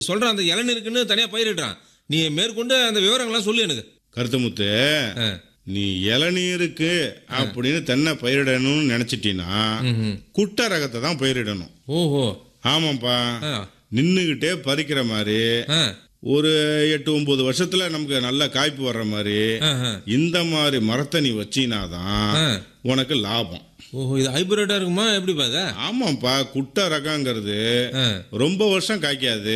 சொல்ற அந்த இளநீருக்குன்னு தனியா பயிரிடுறான் நீ மேற்கொண்டு அந்த விவரங்கள்லாம் சொல்லு எனக்கு கருத்துமுத்து ஆ. நீ இளநீருக்கு அப்படின்னு தென்னை பயிரிடணும்னு நினைச்சிட்டீன்னா ம்ஹும். குட்டை ரகத்தை தான் பயிரிடணும் ஓஹோ ஆமாப்பா ஆ. நின்னுகிட்டே பறிக்கிற மாதிரி ஆ. ஒரு எட்டு ஒன்பது வருஷத்துல நமக்கு நல்ல காய்ப்பு வர்ற மாதிரி ஆஹா. இந்த மாதிரி மரத்தை நீ வச்சீனாதான் ஆ. உனக்கு லாபம் ஓஹோ இது ஹைபிரிட்டா இருக்குமா எப்படி பாத ஆமாப்பா குட்டை ரகங்கிறது ரொம்ப வருஷம் காய்க்காது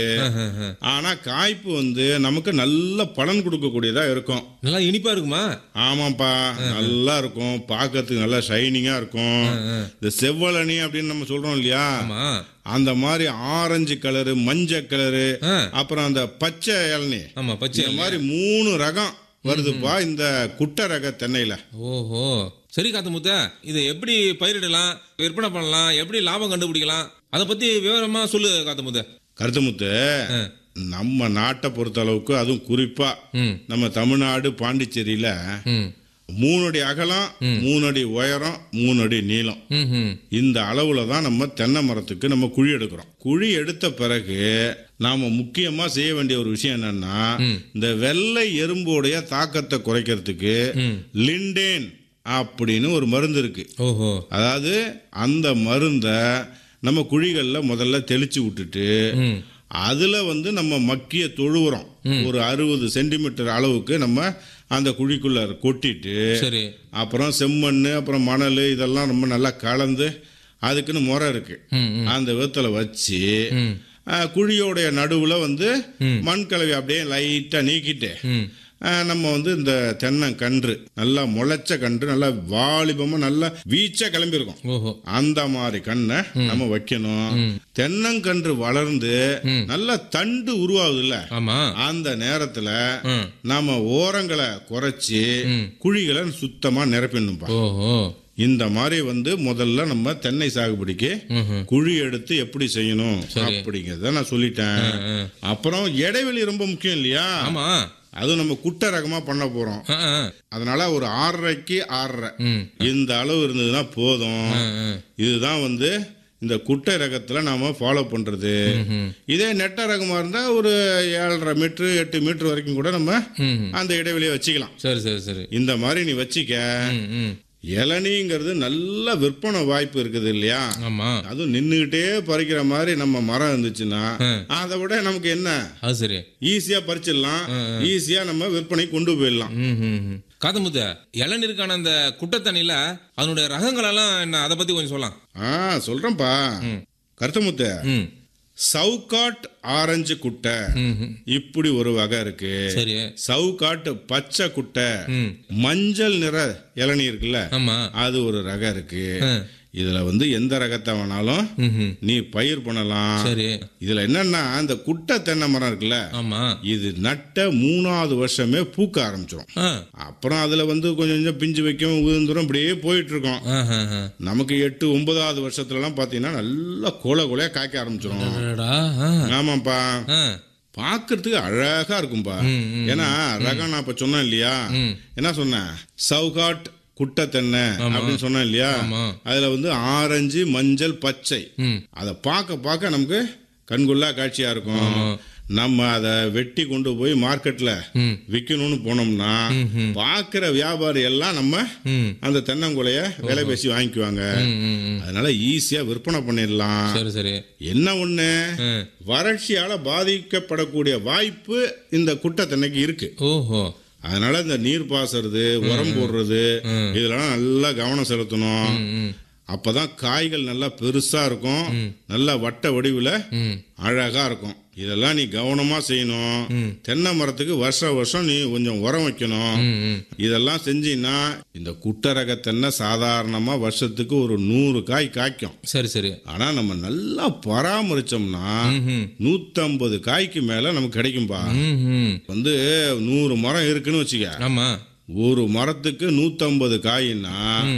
ஆனா காய்ப்பு வந்து நமக்கு நல்ல பலன் கொடுக்கக்கூடியதா இருக்கும் நல்லா இனிப்பா இருக்குமா ஆமாப்பா நல்லா இருக்கும் பார்க்கறதுக்கு நல்லா ஷைனிங்கா இருக்கும் இந்த செவ்வழனி அப்படின்னு நம்ம சொல்றோம் இல்லையா ஆமா அந்த மாதிரி ஆரஞ்சு கலரு மஞ்சள் கலரு ஆ. அப்புறம் அந்த பச்சை இளநீ ஆமா பச்சை இந்த மாதிரி மூணு ரகம் வருதுப்பா இந்த குட்டை ரக தென்னையில ஓஹோ சரி காத்து முத்த இதை எப்படி பயிரிடலாம் விற்பனை பண்ணலாம் எப்படி லாபம் கண்டுபிடிக்கலாம் அதை பத்தி விவரமா சொல்லு காத்து முத்த கருத்துமுத்து ஆ. நம்ம நாட்டை பொறுத்த அளவுக்கு அதுவும் குறிப்பா ம் நம்ம தமிழ்நாடு பாண்டிச்சேரியில ம் மூணு அடி அகலம் மூணு அடி உயரம் மூணு அடி நீளம் ம் ம் இந்த அளவுல தான் நம்ம தென்னை மரத்துக்கு நம்ம குழி எடுக்கிறோம் குழி எடுத்த பிறகு நாம முக்கியமா செய்ய வேண்டிய ஒரு விஷயம் என்னன்னா இந்த வெள்ளை எறும்போடைய தாக்கத்தை குறைக்கிறதுக்கு ம். லிண்டேன் அப்படின்னு ஒரு மருந்து இருக்கு ஓஹோ அதாவது அந்த மருந்தை நம்ம குழிகள்ல முதல்ல தெளிச்சு விட்டுட்டு ம் அதுல வந்து நம்ம மக்கிய தொழு உரம் ஒரு அறுபது சென்டிமீட்டர் அளவுக்கு நம்ம அந்த குழிக்குள்ள கொட்டிட்டு சரி அப்புறம் செம்மண் அப்புறம் மணல் இதெல்லாம் ரொம்ப நல்லா கலந்து அதுக்குன்னு முறை இருக்கு ம் ம் அந்த விதத்துல வச்சு ம் அஹ், குழியோடைய நடுவுல வந்து மண் கலவை அப்படியே லைட்டா நீக்கிட்டு ம் அஹ், நம்ம வந்து இந்த தென்னங்கன்று நல்லா முளைச்ச கன்று நல்லா வாலிபமா நல்லா வீச்சா கிளம்பியிருக்கும் ஓஹோ அந்த மாதிரி கண்ணை நம்ம வைக்கணும் தென்னங்கன்று வளர்ந்து நல்ல தண்டு உருவாகுது இல்ல ஆமா அந்த நேரத்துல ம் நாம ஓரங்களை குறைச்சி குழிகளை சுத்தமா நிரப்பிடணும்பா ஓஹோ இந்த மாதிரி வந்து முதல்ல நம்ம தென்னை சாகுபடிக்கு ம்ஹும். குழி எடுத்து எப்படி செய்யணும் அப்படிங்கறத நான் சொல்லிட்டேன் ம். அப்புறம் இடைவெளி ரொம்ப முக்கியம் இல்லையா ஆமா அதுவும் நம்ம குட்டை ரகமா பண்ண போறோம் ஆ, ஆ. அதனால ஒரு ஆறரைக்கு ஆறரை ம் இந்த அளவு இருந்ததுன்னா போதும் ஆ, ஆ. இதுதான் வந்து இந்த குட்டை ரகத்துல நாம ஃபாலோ பண்றது ம்ஹும். இதே நெட்ட ரகமா இருந்தா ஒரு ஏழரை மீட்டர் எட்டு மீட்டர் வரைக்கும் கூட நம்ம ம் அந்த இடைவெளியை வச்சுக்கலாம் சரி சரி சரி இந்த மாதிரி நீ வச்சிக்க ம் ம் இளநீங்கிறது நல்ல விற்பனை வாய்ப்பு இருக்குது இல்லையா ஆமா அதுவும் நின்னுகிட்டே பறிக்கிற மாதிரி நம்ம மரம் இருந்துச்சுன்னா அதை விட நமக்கு என்ன அது சரி ஈஸியா பறிச்சிடலாம் ஈஸியா நம்ம விற்பனை கொண்டு போயிடலாம் ம் ம் ம். காதமுத்த இளநீருக்கான அந்த குட்டத்தண்ணில அதனுடைய ரகங்கள் எல்லாம் என்ன அதை பத்தி கொஞ்சம் சொல்லலாம் ஆ சொல்றேன்ப்பா கருத்தமுத்த ம் சவுக்காட் ஆரஞ்சு குட்டை ம் ம். இப்படி ஒரு வகை இருக்கு சரி சவுக்காட்டு பச்சை குட்டை ம் மஞ்சள் நிற இளநீர் இருக்குல்ல ஆமா அது ஒரு ரகம் இருக்கு ஆ. இதுல வந்து எந்த ரகத்தை வேணாலும் ம் ம். நீ பயிர் பண்ணலாம் சரி இதுல என்னன்னா இந்த குட்டை தென்னை மரம் இருக்குல்ல ஆமா இது நட்ட மூணாவது வருஷமே பூக்க ஆரம்பிச்சிடும் ஆ அப்புறம் அதுல வந்து கொஞ்சம் கொஞ்சம் பிஞ்சு வைக்கும் உதிர்ந்துரும் இப்படியே போயிட்டு இருக்கோம் ஆஹா, ஆஹா. நமக்கு எட்டு ஒன்பதாவது வருஷத்துல எல்லாம் பாத்தீங்கன்னா நல்லா கோல கோலையா காய்க்க ஆரம்பிச்சிடும் அடடா, ஆ. ஆமாப்பா ஆ. பாக்குறதுக்கு அழகா இருக்கும்பா ம், ம், ஏன்னா ரகம் நான் இப்ப சொன்னேன் இல்லையா ம். என்ன சொன்னேன் சவுகாட் குட்டை தென்னை அப்படின்னு சொன்னேன் இல்லையா ஆமா. அதுல வந்து ஆரஞ்சு மஞ்சள் பச்சை ம் அதை பார்க்க பார்க்க நமக்கு கண்கொள்ளா காட்சியா இருக்கும் நம்ம அதை வெட்டி கொண்டு போய் மார்க்கெட்ல ம். விற்கணும்னு போனோம்னா பார்க்கிற வியாபாரி எல்லாம் நம்ம ம் அந்த தென்னங்குலைய விலை பேசி வாங்கிக்குவாங்க ம், ம், ம். அதனால ஈஸியா விற்பனை பண்ணிடலாம் சரி சரி என்ன ஒண்ணு ஆ. வறட்சியால பாதிக்கப்படக்கூடிய வாய்ப்பு இந்த குட்டை தென்னைக்கு இருக்கு ஓஹோ அதனால இந்த நீர் பாசுறது உரம் போடுறது இதெல்லாம் நல்லா கவனம் செலுத்தணும் ம், ம். அப்பதான் காய்கள் நல்லா பெருசா இருக்கும் நல்லா வட்ட வடிவுல ம் அழகா இருக்கும் இதெல்லாம் நீ கவனமா செய்யணும் தென்னை மரத்துக்கு வருஷ வருஷம் நீ கொஞ்சம் உரம் வைக்கணும் ம், ம். இதெல்லாம் செஞ்சீங்கன்னா இந்த குட்டரக தென்னை சாதாரணமா வருஷத்துக்கு ஒரு நூறு காய் காய்க்கும் சரி சரி ஆனா நம்ம நல்லா பராமரிச்சோம்னா ம் நூத்தம்பது காய்க்கு மேல நமக்கு கிடைக்கும்பா ம் ம் வந்து நூறு மரம் இருக்குன்னு வச்சுக்க ஆமா ஒரு மரத்துக்கு நூத்தம்பது காயின்னா ம்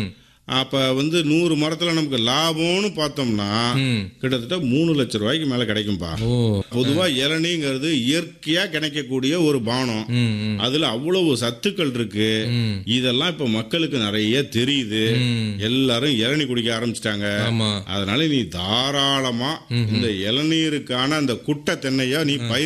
அப்ப வந்து நூறு மரத்துல நமக்கு லாபம்னு பார்த்தோம்னா ம் கிட்டத்தட்ட மூணு லட்சம் ரூபாய்க்கு மேல கிடைக்கும்பா ஓ பொதுவா இளநீங்கிறது இயற்கையா கிடைக்கக்கூடிய ஒரு பானம் ம் ம் அதுல அவ்வளவு சத்துக்கள் இருக்கு ம் இதெல்லாம் இப்ப மக்களுக்கு நிறைய தெரியுது ம் எல்லாரும் இளநீ குடிக்க ஆரம்பிச்சிட்டாங்க ஆமா அதனால நீ தாராளமா இந்த இளநீருக்கான அந்த குட்டை தென்னையா நீ பயிர்